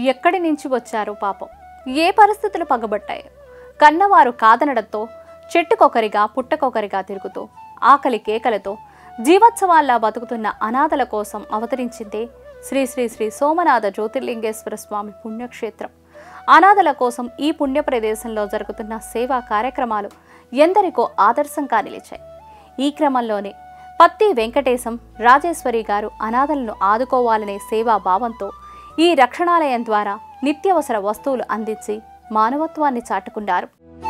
ఎక్కడి నుంచి వచ్చారో పాపం ఏ పరిస్థితులు పగబట్టాయో కన్నవారు కాదనడంతో చెట్టుకొకరిగా పుట్టకొకరిగా తిరుగుతూ ఆకలి కేకలతో జీవోత్సవాల్లా బతుకుతున్న అనాథల కోసం అవతరించిందే శ్రీ శ్రీ శ్రీ సోమనాథ జ్యోతిర్లింగేశ్వర స్వామి పుణ్యక్షేత్రం అనాథల కోసం ఈ పుణ్య ప్రదేశంలో జరుగుతున్న సేవా కార్యక్రమాలు ఎందరికో ఆదర్శంగా నిలిచాయి ఈ క్రమంలోనే పత్తి వెంకటేశం రాజేశ్వరి గారు అనాథలను ఆదుకోవాలనే సేవా భావంతో ఈ రక్షణాలయం ద్వారా నిత్యావసర వస్తువులు అందించి మానవత్వాన్ని చాటుకున్నారు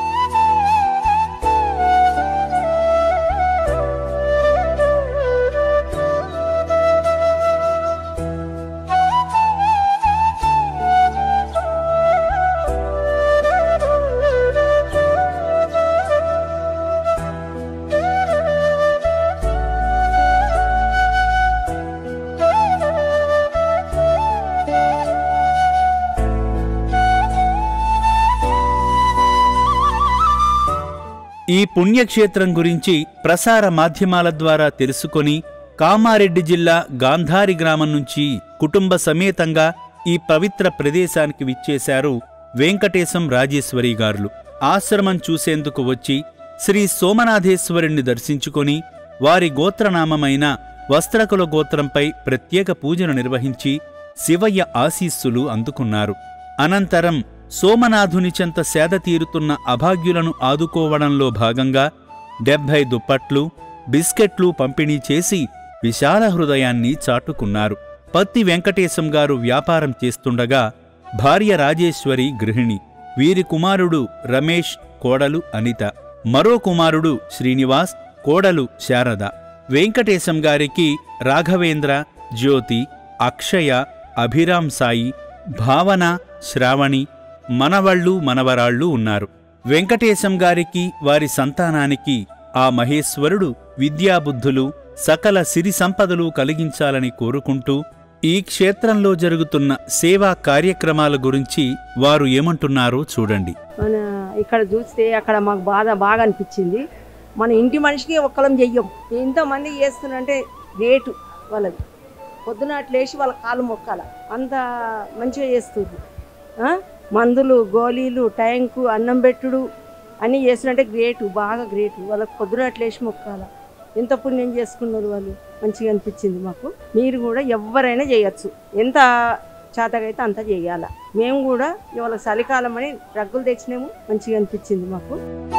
ఈ పుణ్యక్షేత్రం గురించి ప్రసార మాధ్యమాల ద్వారా తెలుసుకొని కామారెడ్డి జిల్లా గాంధారి గ్రామం నుంచి కుటుంబ సమేతంగా ఈ పవిత్ర ప్రదేశానికి విచ్చేశారు వెంకటేశం రాజేశ్వరి గారులు ఆశ్రమం చూసేందుకు వచ్చి శ్రీ సోమనాథేశ్వరుణ్ణి దర్శించుకొని వారి గోత్రనామమైన వస్త్రకుల గోత్రంపై ప్రత్యేక పూజను నిర్వహించి శివయ్య ఆశీస్సులు అందుకున్నారు అనంతరం సోమనాథుని చెంత సేద తీరుతున్న అభాగ్యులను ఆదుకోవడంలో భాగంగా డెబ్భై దుప్పట్లు బిస్కెట్లు పంపిణీ చేసి విశాల హృదయాన్ని చాటుకున్నారు పత్తి వెంకటేశం గారు వ్యాపారం చేస్తుండగా భార్య రాజేశ్వరి గృహిణి వీరి కుమారుడు రమేష్ కోడలు అనిత మరో కుమారుడు శ్రీనివాస్ కోడలు శారద వెంకటేశం గారికి రాఘవేంద్ర జ్యోతి అక్షయ అభిరామ్ సాయి భావన శ్రావణి మనవళ్ళు మనవరాళ్ళు ఉన్నారు వెంకటేశం గారికి వారి సంతానానికి ఆ మహేశ్వరుడు విద్యాబుద్ధులు సకల సిరి సంపదలు కలిగించాలని కోరుకుంటూ ఈ క్షేత్రంలో జరుగుతున్న సేవా కార్యక్రమాల గురించి వారు ఏమంటున్నారో చూడండి మన ఇక్కడ చూస్తే అక్కడ మాకు బాధ బాగా అనిపించింది మన ఇంటి మనిషికి ఒక్కలం చెయ్యం ఇంతమంది చేస్తున్నంటే రేటు వాళ్ళది పొద్దున అట్లా లేచి వాళ్ళ కాలు మొక్కాల అంత మంచిగా చేస్తుంది ఆ? మందులు గోళీలు ట్యాంకు అన్నం పెట్టుడు అన్నీ చేస్తున్నట్టే గ్రేటు బాగా గ్రేటు వాళ్ళకి పొద్దున అట్లా లేచి మొక్కాల ఎంత పుణ్యం చేసుకున్నారు వాళ్ళు మంచిగా అనిపించింది మాకు మీరు కూడా ఎవరైనా చేయొచ్చు ఎంత చేతకైతే అంత చేయాల మేము కూడా ఇవాళ చలికాలం అని రగ్గులు తెచ్చినాము మంచిగా అనిపించింది మాకు